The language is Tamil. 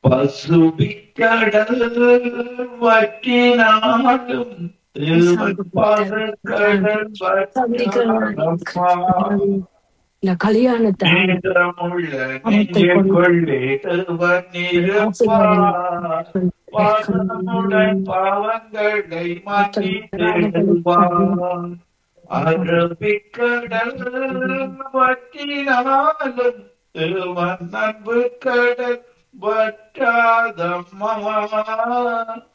பசுபிக்கடல் வற்றினாலும் தேவன் பாதக்கடல் வற்றாதம்மா. இந்த கல்யாணத்தை நேரமுள்ள நெஞ்சுக்குள்ளே தேவன் இருப்பார். வாசமுடன் பாவங்களை மன்னித்திடுவார். அரபிக்கடல் வற்றினாலும் தேவன் அன்பு கடல் வற்றாதம்மா